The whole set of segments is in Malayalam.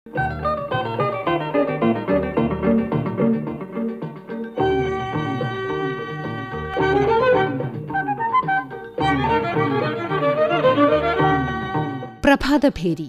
പ്രഭാതഭേരി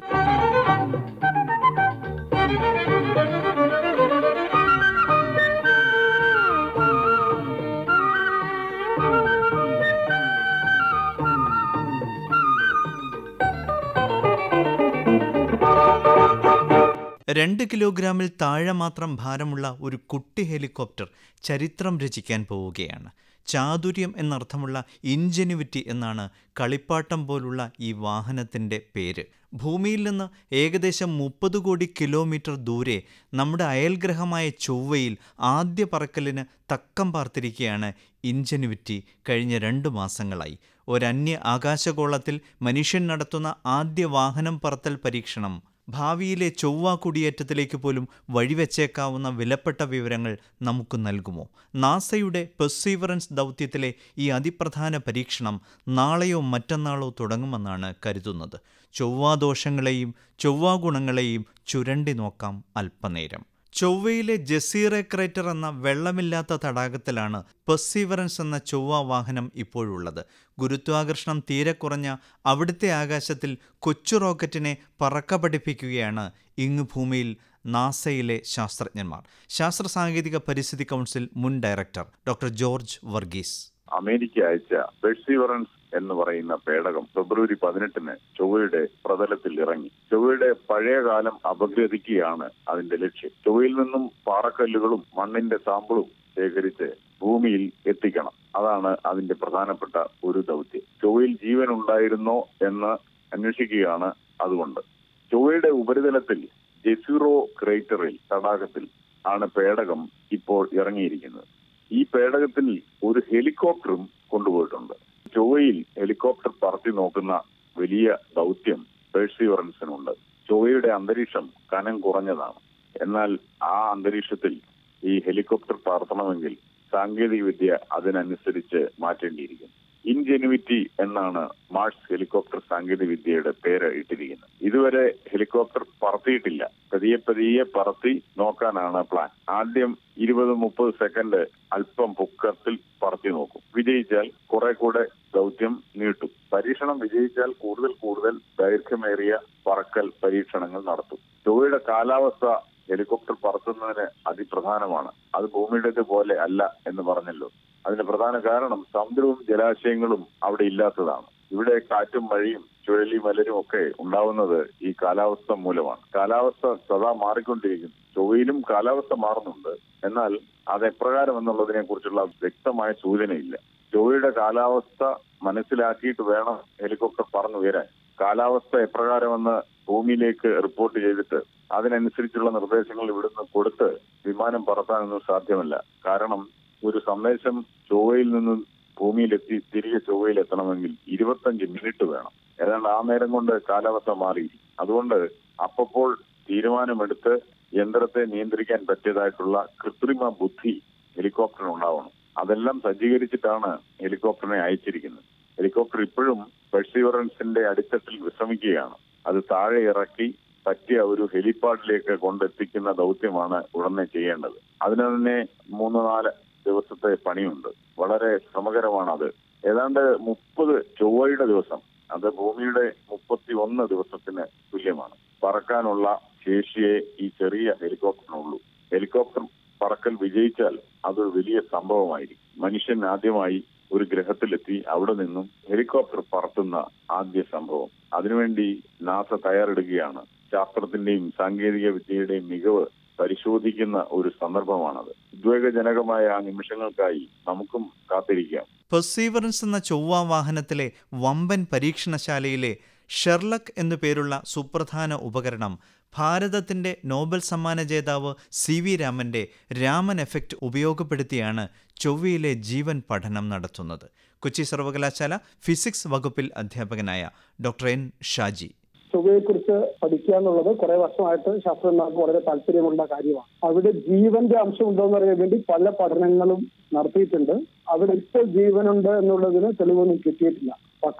രണ്ട് കിലോഗ്രാമിൽ താഴെ മാത്രം ഭാരമുള്ള ഒരു കുട്ടി ഹെലികോപ്റ്റർ ചരിത്രം രചിക്കാൻ പോവുകയാണ് ചാതുര്യം എന്നർത്ഥമുള്ള ഇൻജെനുവിറ്റി എന്നാണ് കളിപ്പാട്ടം പോലുള്ള ഈ വാഹനത്തിൻ്റെ പേര് ഭൂമിയിൽ നിന്ന് ഏകദേശം മുപ്പത് കോടി കിലോമീറ്റർ ദൂരെ നമ്മുടെ അയൽഗ്രഹമായ ചൊവ്വയിൽ ആദ്യ പറക്കലിന് തക്കം പാർത്തിരിക്കുകയാണ് ഇൻജെനുവിറ്റി കഴിഞ്ഞ രണ്ട് മാസങ്ങളായി ഒരന്യ ആകാശഗോളത്തിൽ മനുഷ്യൻ നടത്തുന്ന ആദ്യ വാഹനം പറത്തൽ പരീക്ഷണം ഭാവിയിലെ ചൊവ്വ കുടിയേറ്റത്തിലേക്ക് പോലും വഴിവെച്ചേക്കാവുന്ന വിലപ്പെട്ട വിവരങ്ങൾ നമുക്ക് നൽകുമോ നാസയുടെ പെർസീവറൻസ് ദൗത്യത്തിലെ ഈ അതിപ്രധാന പരീക്ഷണം നാളെയോ മറ്റന്നാളോ തുടങ്ങുമെന്നാണ് കരുതുന്നത് ചൊവ്വാദോഷങ്ങളെയും ചൊവ്വാഗുണങ്ങളെയും ചുരണ്ടി നോക്കാം അല്പനേരം ചൊവ്വയിലെ ജസീറെ ക്രേറ്റർ എന്ന വെള്ളമില്ലാത്ത തടാകത്തിലാണ് പെർസീവറൻസ് എന്ന ചൊവ്വ വാഹനം ഇപ്പോഴുള്ളത് ഗുരുത്വാകർഷണം തീരെ കുറഞ്ഞ അവിടുത്തെ ആകാശത്തിൽ കൊച്ചു റോക്കറ്റിനെ പറക്ക പഠിപ്പിക്കുകയാണ് ഇങ്ങ് ഭൂമിയിൽ നാസയിലെ ശാസ്ത്രജ്ഞന്മാർ ശാസ്ത്ര സാങ്കേതിക പരിസ്ഥിതി കൗൺസിൽ മുൻ director doctor George Varghese America അയച്ച പെർസീവറൻസ് എന്ന് പറയുന്ന പേടകം ഫെബ്രുവരി പതിനെട്ടിന് ചൊവ്വയുടെ പ്രതലത്തിൽ ഇറങ്ങി ചൊവ്വയുടെ പഴയ കാലം അപഗ്രഥിക്കുകയാണ് അതിന്റെ ലക്ഷ്യം ചൊവ്വയിൽ നിന്നും പാറക്കല്ലുകളും മണ്ണിന്റെ സാമ്പിളും ശേഖരിച്ച് ഭൂമിയിൽ എത്തിക്കണം അതാണ് അതിന്റെ പ്രധാനപ്പെട്ട ഒരു ദൗത്യം ചൊവ്വയിൽ ജീവൻ ഉണ്ടായിരുന്നോ എന്ന് അന്വേഷിക്കുകയാണ് അതുകൊണ്ട് ചൊവ്വയുടെ ഉപരിതലത്തിൽ ജെസിറോ ക്രേറ്ററിൽ തടാകത്തിൽ ആണ് പേടകം ഇപ്പോൾ ഇറങ്ങിയിരിക്കുന്നത് ഈ പേടകത്തിൽ ഒരു ഹെലികോപ്റ്ററും കൊണ്ടുപോയിട്ടുണ്ട് ചൊവ്വയിൽ ഹെലികോപ്റ്റർ പറത്തി നോക്കുന്ന വലിയ ദൗത്യം പേഴ്സിവറൻസിനുണ്ട് ചൊവ്വയുടെ അന്തരീക്ഷം കനം കുറഞ്ഞതാണ് എന്നാൽ ആ അന്തരീക്ഷത്തിൽ ഈ ഹെലികോപ്റ്റർ പറത്തണമെങ്കിൽ സാങ്കേതിക വിദ്യ അതിനനുസരിച്ച് മാറ്റേണ്ടിയിരിക്കുന്നു ഇൻജെനുവിറ്റി എന്നാണ് മാർസ് ഹെലികോപ്റ്റർ സാങ്കേതിക വിദ്യയുടെ പേര് ഇട്ടിരിക്കുന്നത് ഇതുവരെ ഹെലികോപ്റ്റർ പറത്തിയിട്ടില്ല പതിയെ പതിയെ പറത്തി നോക്കാനാണ് പ്ലാൻ ആദ്യം ഇരുപത് മുപ്പത് സെക്കൻഡ് അല്പം പൊക്കത്തിൽ പറത്തി നോക്കും വിജയിച്ചാൽ കുറെ കൂടെ ദൗത്യം നീട്ടും പരീക്ഷണം വിജയിച്ചാൽ കൂടുതൽ കൂടുതൽ ദൈർഘ്യമേറിയ പറക്കൽ പരീക്ഷണങ്ങൾ നടത്തും ചൊവ്വയുടെ കാലാവസ്ഥ ഹെലികോപ്റ്റർ പറത്തുന്നതിന് അതിപ്രധാനമാണ് അത് ഭൂമിയുടേത് പോലെ അല്ല എന്ന് പറഞ്ഞല്ലോ അതിന് പ്രധാന കാരണം സമുദ്രവും ജലാശയങ്ങളും അവിടെ ഇല്ലാത്തതാണ് ഇവിടെ കാറ്റും മഴയും ചുഴലി മലരും ഒക്കെ ഉണ്ടാവുന്നത് ഈ കാലാവസ്ഥ മൂലമാണ് കാലാവസ്ഥ സദാ മാറിക്കൊണ്ടിരിക്കുന്നു ചൊവ്വയിലും കാലാവസ്ഥ മാറുന്നുണ്ട് എന്നാൽ അത് എപ്രകാരം എന്നുള്ളതിനെ കുറിച്ചുള്ള വ്യക്തമായ സൂചനയില്ല ചൊവ്വയുടെ കാലാവസ്ഥ മനസ്സിലാക്കിയിട്ട് വേണം ഹെലികോപ്റ്റർ പറന്നുയരാൻ കാലാവസ്ഥ എപ്രകാരമെന്ന് ഭൂമിയിലേക്ക് റിപ്പോർട്ട് ചെയ്തിട്ട് അതിനനുസരിച്ചുള്ള നിർദ്ദേശങ്ങൾ ഇവിടുന്ന് കൊടുത്ത് വിമാനം പറത്താനൊന്നും സാധ്യമല്ല കാരണം ഒരു സന്ദേശം ചൊവ്വയിൽ നിന്ന് ഭൂമിയിലെത്തി തിരികെ ചൊവ്വയിൽ എത്തണമെങ്കിൽ ഇരുപത്തഞ്ച് മിനിറ്റ് വേണം ഏതാണ്ട് ആ നേരം കൊണ്ട് കാലാവസ്ഥ മാറി അതുകൊണ്ട് അപ്പപ്പോൾ തീരുമാനമെടുത്ത് യന്ത്രത്തെ നിയന്ത്രിക്കാൻ പറ്റിയതായിട്ടുള്ള കൃത്രിമ ബുദ്ധി ഹെലികോപ്റ്ററിന് ഉണ്ടാവണം അതെല്ലാം സജ്ജീകരിച്ചിട്ടാണ് ഹെലികോപ്റ്ററിനെ അയച്ചിരിക്കുന്നത് ഹെലികോപ്റ്റർ ഇപ്പോഴും പെർസീവറൻസിന്റെ അടിത്തട്ടിൽ വിശ്രമിക്കുകയാണ് അത് താഴെ ഇറക്കി പറ്റിയ ഒരു ഹെലിപ്പാഡിലേക്ക് കൊണ്ടെത്തിക്കുന്ന ദൗത്യമാണ് ഉടനെ ചെയ്യേണ്ടത് അതിന് തന്നെ മൂന്ന് നാല് ദിവസത്തെ പണിയുണ്ട് വളരെ ശ്രമകരമാണ് അത് ഏതാണ്ട് മുപ്പത് ചൊവ്വയുടെ ദിവസം അത് ഭൂമിയുടെ മുപ്പത്തി ഒന്ന് ദിവസത്തിന് തുല്യമാണ് പറക്കാനുള്ള ശേഷിയെ ഈ ചെറിയ ഹെലികോപ്റ്ററിനുള്ളൂ ഹെലികോപ്റ്റർ പറക്കൽ വിജയിച്ചാൽ അതൊരു വലിയ സംഭവമായിരിക്കും മനുഷ്യൻ ആദ്യമായി ഒരു ഗ്രഹത്തിലെത്തി അവിടെ നിന്നും ഹെലികോപ്റ്റർ പറത്തുന്ന ആദ്യ സംഭവം അതിനുവേണ്ടി നാസ തയ്യാറെടുക്കുകയാണ് ശാസ്ത്രത്തിന്റെയും സാങ്കേതിക വിദ്യയുടെയും മികവ് പരിശോധിക്കുന്ന ഒരു സന്ദർഭമാണത് ഉദ്വേഗജനകമായ ആ നിമിഷങ്ങൾക്കായി നമുക്കും കാത്തിരിക്കാം പെർസീവറൻസ് എന്ന ചൊവ്വ വാഹനത്തിലെ വമ്പൻ പരീക്ഷണശാലയിലെ ഷെർലക് എന്നു പേരുള്ള സുപ്രധാന ഉപകരണം ഭാരതത്തിന്റെ നോബൽ സമ്മാന ജേതാവ് സി വി രാമന്റെ രാമൻ എഫക്റ്റ് ഉപയോഗപ്പെടുത്തിയാണ് ചൊവ്വയിലെ ജീവൻ പഠനം നടത്തുന്നത് കൊച്ചി സർവകലാശാല ഫിസിക്സ് വകുപ്പിൽ അധ്യാപകനായ ഡോക്ടർ എൻ ഷാജി ചൊവ്വയെക്കുറിച്ച് പഠിക്കുക എന്നുള്ളത് കുറെ വർഷമായിട്ട് ശാസ്ത്രജ്ഞർക്ക് വളരെ താല്പര്യമുള്ള കാര്യമാണ് അവിടെ ജീവന്റെ അംശം ഉണ്ടോ എന്ന് അറിയാൻ വേണ്ടി പല പഠനങ്ങളും നടത്തിയിട്ടുണ്ട് അവിടെ ഇപ്പോൾ ജീവനുണ്ട് എന്നുള്ളതിന് തെളിവൊന്നും കിട്ടിയിട്ടില്ല പക്ഷെ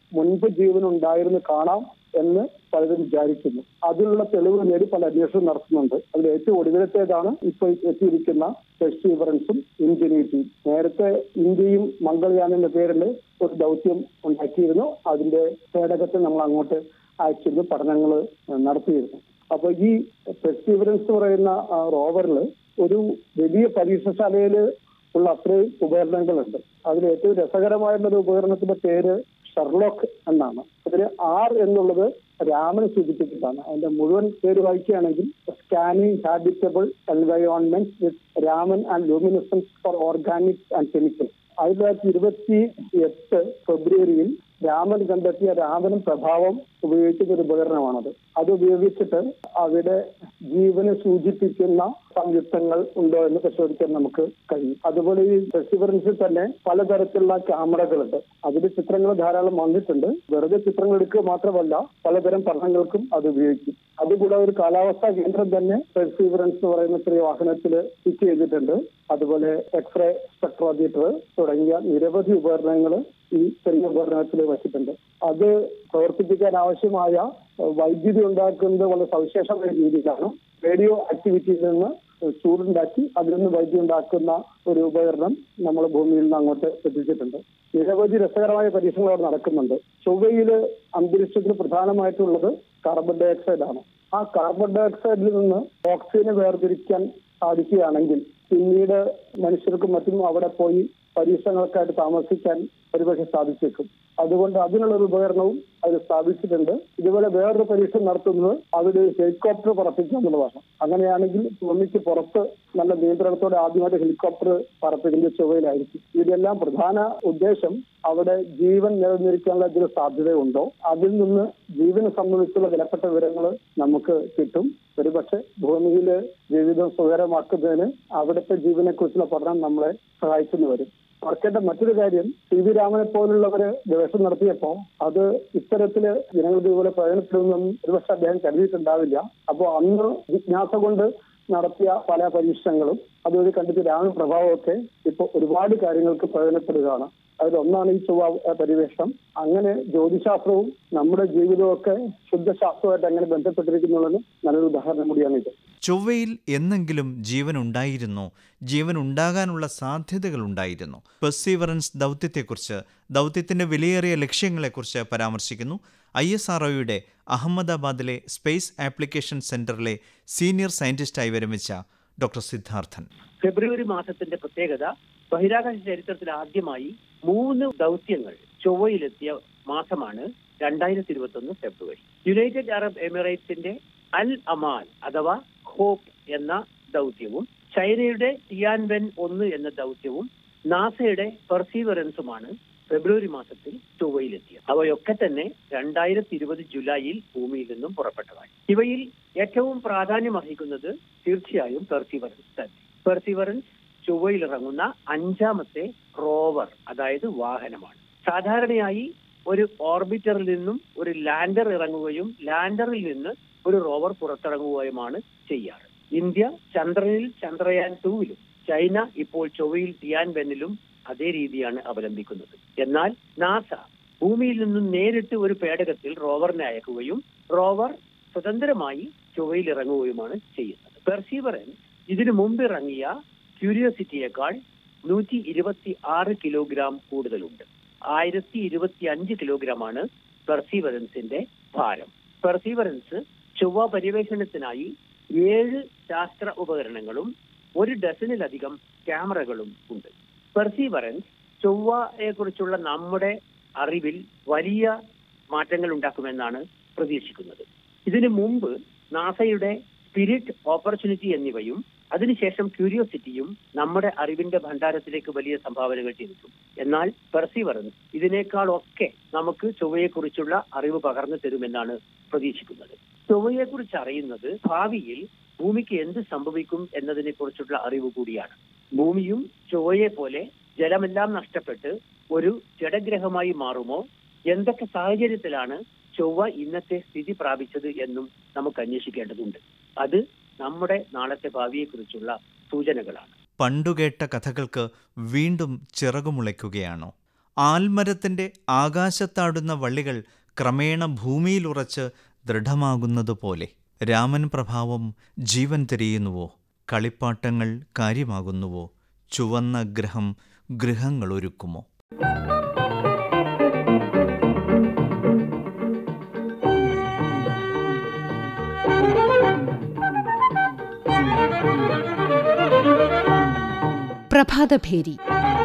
മുൻപ് ജീവൻ ഉണ്ടായിരുന്നു കാണാം എന്ന് പലരും വിചാരിക്കുന്നു അതിനുള്ള തെളിവ് നേടി പല അന്വേഷണം നടത്തുന്നുണ്ട് അതിൽ ഏറ്റവും ഒടുവിലത്തേതാണ് ഇപ്പോൾ എത്തിയിരിക്കുന്ന പെർസീവറൻസും ഇൻജനീറ്റിയും നേരത്തെ ഇന്ത്യയും മംഗൾയാൻ എന്ന പേരിൽ ഒരു ദൗത്യം ഉണ്ടാക്കിയിരുന്നു അതിന്റെ പേടകത്തെ നമ്മൾ അങ്ങോട്ട് അയച്ചിരുന്നു പഠനങ്ങൾ നടത്തിയിരുന്നു അപ്പൊ ഈ പെർസീവറൻസ് എന്ന് പറയുന്ന റോവറിൽ ഒരു വലിയ പരീക്ഷണശാലയിൽ ഉള്ള അത്രയും ഉപകരണങ്ങളുണ്ട് അതിൽ ഏറ്റവും രസകരമായിട്ടുള്ള ഒരു ഉപകരണത്തിന്റെ പേര് ഷെർലോക്ക് എന്നാണ് അതിൽ ആർ എന്നുള്ളത് രാമനെ സൂചിപ്പിക്കുന്നതാണ് അതിന്റെ മുഴുവൻ പേര് വായിക്കുകയാണെങ്കിൽ scanning habitable environment with Raman and luminescence for organic and chemical ആയിരത്തി തൊള്ളായിരത്തി ഇരുപത്തി എട്ട് ഫെബ്രുവരിയിൽ രാമൻ കണ്ടെത്തിയ രാമനും പ്രഭാവം ഉപയോഗിക്കുന്ന ഒരു ഉപകരണമാണത് അത് ഉപയോഗിച്ചിട്ട് അവിടെ ജീവനെ സൂചിപ്പിക്കുന്ന സംയുക്തങ്ങൾ ഉണ്ടോ എന്ന് പരിശോധിക്കാൻ നമുക്ക് കഴിയും അതുപോലെ ഈ ഫെസ്റ്റിവൽസിൽ തന്നെ പലതരത്തിലുള്ള ക്യാമറകളുണ്ട് അതിൽ ചിത്രങ്ങൾ ധാരാളം വന്നിട്ടുണ്ട് വെറുതെ ചിത്രങ്ങൾ എടുക്കുക മാത്രമല്ല പലതരം പഠനങ്ങൾക്കും അത് ഉപയോഗിക്കും അതുകൂടാതെ ഒരു കാലാവസ്ഥാ കേന്ദ്രം തന്നെ പെർസീവറൻസ് എന്ന് പറയുന്ന ചെറിയ വാഹനത്തിൽ ഫിറ്റ് ചെയ്തിട്ടുണ്ട് അതുപോലെ എക്സ്റേ സ്പെക്ട്രോമീറ്റർ തുടങ്ങിയ നിരവധി ഉപകരണങ്ങൾ ഈ ചെറിയ ഉപകരണത്തിൽ വച്ചിട്ടുണ്ട് അത് പ്രവർത്തിപ്പിക്കാൻ ആവശ്യമായ വൈദ്യുതി ഉണ്ടാക്കുന്നത് വളരെ സവിശേഷമായ രീതിയിലാണ് റേഡിയോ ആക്ടിവിറ്റിയിൽ നിന്ന് ചൂടുണ്ടാക്കി അതിൽ നിന്ന് വൈദ്യുതി ഉണ്ടാക്കുന്ന ഒരു ഉപകരണം നമ്മൾ ഭൂമിയിൽ നിന്ന് അങ്ങോട്ട് എത്തിച്ചിട്ടുണ്ട് നിരവധി രസകരമായ പരീക്ഷണങ്ങൾ അവിടെ നടക്കുന്നുണ്ട് ചൊവ്വയിൽ അന്തരീക്ഷത്തിൽ പ്രധാനമായിട്ടുള്ളത് കാർബൺ ഡൈ ഓക്സൈഡ് ആണ് ആ കാർബൺ ഡൈ ഓക്സൈഡിൽ നിന്ന് ഓക്സിജനെ വേർതിരിക്കാൻ സാധിക്കുകയാണെങ്കിൽ പിന്നീട് മനുഷ്യർക്കും മറ്റും അവിടെ പോയി പരീക്ഷണങ്ങൾക്കായിട്ട് താമസിക്കാൻ ഒരുപക്ഷെ സാധിച്ചേക്കും അതുകൊണ്ട് അതിനുള്ള ഒരു ഉപകരണവും അത് സ്ഥാപിച്ചിട്ടുണ്ട് ഇതുപോലെ വേറൊരു പരീക്ഷണം നടത്തുന്നത് അവിടെ ഹെലികോപ്റ്റർ പറപ്പിക്കുക എന്നുള്ളതാണ് അങ്ങനെയാണെങ്കിൽ ഭൂമിക്ക് പുറത്ത് നല്ല നിയന്ത്രണത്തോടെ ആദ്യമായിട്ട് ഹെലികോപ്റ്റർ പറപ്പിക്കുന്നത് ചൊവ്വയിലായിരിക്കും ഇതെല്ലാം പ്രധാന ഉദ്ദേശം അവിടെ ജീവൻ നിലനിൽക്കാനുള്ള എന്തെങ്കിലും സാധ്യതയുണ്ടോ അതിൽ നിന്ന് ജീവനെ സംബന്ധിച്ചുള്ള വിലപ്പെട്ട വിവരങ്ങൾ നമുക്ക് കിട്ടും ഒരുപക്ഷെ ഭൂമിയിൽ ജീവിതം സുഖകരമാക്കുന്നതിന് അവിടുത്തെ ജീവനെ കുറിച്ചുള്ള പഠനം നമ്മളെ സഹായിക്കുന്നു വരും ഓർക്കേണ്ട മറ്റൊരു കാര്യം സി വി രാമനെ പോലുള്ളവര് ഗവേഷണം നടത്തിയപ്പോ അത് ഇത്തരത്തില് ജനങ്ങൾക്ക് ഇതുപോലെ പ്രയോജനപ്പെടുമെന്നും ഒരുപക്ഷെ അദ്ദേഹം കരുതിയിട്ടുണ്ടാവില്ല അപ്പോ അന്ന് ജിജ്ഞാസ കൊണ്ട് നടത്തിയ പല പരീക്ഷണങ്ങളും അതുവഴി കണ്ടെത്തിയ രാമൻ പ്രഭാവമൊക്കെ ഇപ്പൊ ഒരുപാട് കാര്യങ്ങൾക്ക് പ്രയോജനപ്പെടുകയാണ് അതിലൊന്നാണ് ഈ ചൊവ്വ പരിവേഷണം അങ്ങനെ ജ്യോതിശാസ്ത്രവും നമ്മുടെ ജീവിതവും ഒക്കെ ശുദ്ധശാസ്ത്രവുമായിട്ട് എങ്ങനെ ബന്ധപ്പെട്ടിരിക്കുന്നുള്ളതിന് നല്ലൊരു ഉദാഹരണം കൂടിയാണ് ഇത് ചൊവ്വയിൽ എന്നെങ്കിലും ജീവൻ ഉണ്ടായിരുന്നോ ജീവൻ ഉണ്ടാകാനുള്ള സാധ്യതകൾ ഉണ്ടായിരുന്നോ പെർസീവറൻസ് ദൗത്യത്തെക്കുറിച്ച് ദൗത്യത്തിന്റെ വിലയേറിയ ലക്ഷ്യങ്ങളെക്കുറിച്ച് പരാമർശിക്കുന്നു ഐ എസ് ആർ ഒയുടെ അഹമ്മദാബാദിലെ സ്പേസ് ആപ്ലിക്കേഷൻ സെന്ററിലെ സീനിയർ സയന്റിസ്റ്റായി വിരമിച്ച ഡോക്ടർ സിദ്ധാർത്ഥൻ ഫെബ്രുവരി മാസത്തിന്റെ പ്രത്യേകത ബഹിരാകാശ ചരിത്രത്തിൽ ആദ്യമായി മൂന്ന് ദൗത്യങ്ങൾ ചൊവ്വയിലെത്തിയ മാസമാണ് രണ്ടായിരത്തി ഇരുപത്തി ഒന്ന് ഫെബ്രുവരി യുണൈറ്റഡ് അറബ് എമിറേറ്റ്സിന്റെ അൽ അമാൻ അഥവാ ഹോപ്പ് എന്ന ദൗത്യവും ചൈനയുടെ ടിയാൻവെൻ ഒന്ന് എന്ന ദൗത്യവും നാസയുടെ പെർസീവറൻസുമാണ് ഫെബ്രുവരി മാസത്തിൽ ചൊവ്വയിലെത്തിയത് അവയൊക്കെ തന്നെ രണ്ടായിരത്തി ഇരുപത് ജൂലൈയിൽ ഭൂമിയിൽ നിന്നും പുറപ്പെട്ടതാണ് ഇവയിൽ ഏറ്റവും പ്രാധാന്യം അർഹിക്കുന്നത് തീർച്ചയായും പെർസീവറൻസ് തന്നെ പെർസീവറൻസ് ചൊവ്വയിൽ ഇറങ്ങുന്ന അഞ്ചാമത്തെ റോവർ അതായത് വാഹനമാണ് സാധാരണയായി ഒരു ഓർബിറ്ററിൽ നിന്നും ഒരു ലാൻഡർ ഇറങ്ങുകയും ലാൻഡറിൽ നിന്ന് ഒരു റോവർ പുറത്തിറങ്ങുകയുമാണ് ചെയ്യാറ് ഇന്ത്യ ചന്ദ്രനിൽ ചന്ദ്രയാൻ ടൂവിലും ചൈന ഇപ്പോൾ ചൊവ്വയിൽ ടിയാൻ വെന്നിലും അതേ രീതിയാണ് അവലംബിക്കുന്നത് എന്നാൽ നാസ ഭൂമിയിൽ നിന്നും നേരിട്ട് ഒരു പേടകത്തിൽ റോവറിനെ അയക്കുകയും റോവർ സ്വതന്ത്രമായി ചൊവ്വയിൽ ഇറങ്ങുകയുമാണ് ചെയ്യുന്നത് പെർസീവറൻ ഇതിനു മുമ്പ് ഇറങ്ങിയ ക്യൂരിയോസിറ്റിയേക്കാൾ നൂറ്റി ഇരുപത്തി ആറ് കിലോഗ്രാം കൂടുതലുണ്ട് ആയിരത്തി ഇരുപത്തി അഞ്ച് കിലോഗ്രാമാണ് പെർസീവറൻസിന്റെ ഭാരം പെർസീവറൻസ് ചൊവ്വ പര്യവേഷണത്തിനായി ഏഴ് ശാസ്ത്ര ഉപകരണങ്ങളും ഒരു ഡസനിലധികം ക്യാമറകളും ഉണ്ട് പെർസീവറൻസ് ചൊവ്വയെ കുറിച്ചുള്ള നമ്മുടെ അറിവിൽ വലിയ മാറ്റങ്ങൾ ഉണ്ടാക്കുമെന്നാണ് പ്രതീക്ഷിക്കുന്നത് ഇതിനു മുമ്പ് നാസയുടെ സ്പിരിറ്റ് ഓപ്പർച്യൂണിറ്റി എന്നിവയും അതിനുശേഷം ക്യൂരിയോസിറ്റിയും നമ്മുടെ അറിവിന്റെ ഭണ്ഡാരത്തിലേക്ക് വലിയ സംഭാവനകൾ ചെയ്തിട്ടുണ്ട് എന്നാൽ പെർസീവറൻസ് ഇതിനേക്കാളൊക്കെ നമുക്ക് ചൊവ്വയെക്കുറിച്ചുള്ള അറിവ് പകർന്നു തരുമെന്നാണ് പ്രതീക്ഷിക്കുന്നത് ചൊവ്വയെക്കുറിച്ച് അറിയുന്നത് ഭാവിയിൽ ഭൂമിക്ക് എന്ത് സംഭവിക്കും എന്നതിനെ കുറിച്ചുള്ള അറിവ് കൂടിയാണ് ഭൂമിയും ചൊവ്വയെ പോലെ ജലമെല്ലാം നഷ്ടപ്പെട്ട് ഒരു ജഡഗ്രഹമായി മാറുമോ എന്തൊക്കെ സാഹചര്യത്തിലാണ് ചൊവ്വ ഇന്നത്തെ സ്ഥിതി പ്രാപിച്ചത് എന്നും നമുക്ക് അന്വേഷിക്കേണ്ടതുണ്ട് അത് നമ്മുടെ നാളത്തെ ഭാവിയെക്കുറിച്ചുള്ള സൂചനകളാണ് പണ്ടുകേട്ട കഥകൾക്ക് വീണ്ടും ചിറകുമുളയ്ക്കുകയാണോ ആൽമരത്തിന്റെ ആകാശത്താടുന്ന വള്ളികൾ ക്രമേണ ഭൂമിയിലുറച്ച് ദൃഢമാകുന്നതുപോലെ രാമൻ പ്രഭാവം ജീവൻ തിരിയുന്നുവോ കളിപ്പാട്ടങ്ങൾ കാര്യമാകുന്നുവോ ചുവന്ന ഗ്രഹം ഗൃഹങ്ങളൊരുക്കുമോ പ്രഭാതഭേരി